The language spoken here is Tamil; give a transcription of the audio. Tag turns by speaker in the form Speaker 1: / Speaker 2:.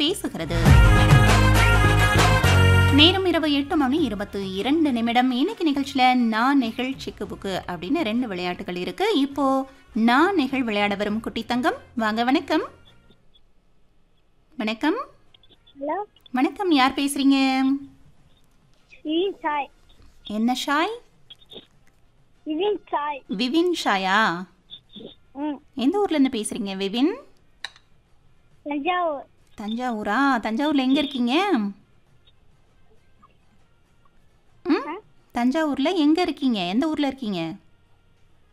Speaker 1: பேசுகிறது நேரம் இரவு எட்டு மணி இருபத்து இரண்டு நிமிடம் இன்னைக்கு நிகழ்ச்சியில நான் நிகழ் சிக்கு புக்கு அப்படின்னு ரெண்டு விளையாட்டுகள் இருக்கு இப்போ நான் நிகழ் விளையாட வரும் குட்டி தங்கம் வாங்க வணக்கம் வணக்கம்
Speaker 2: ஹலோ
Speaker 1: வணக்கம் யார் பேசுறீங்க
Speaker 2: விவின் சாய்
Speaker 1: என்ன ஷாய்
Speaker 2: விவின் சாய்
Speaker 1: விவின் ஷாயா
Speaker 2: ம்
Speaker 1: எந்த ஊர்ல இருந்து பேசுறீங்க விவின்
Speaker 2: தஞ்சாவூர்
Speaker 1: தஞ்சாவூரா தஞ்சாவூர்ல எங்க இருக்கீங்க ம் தஞ்சாவூர்ல எங்க இருக்கீங்க எந்த ஊர்ல இருக்கீங்க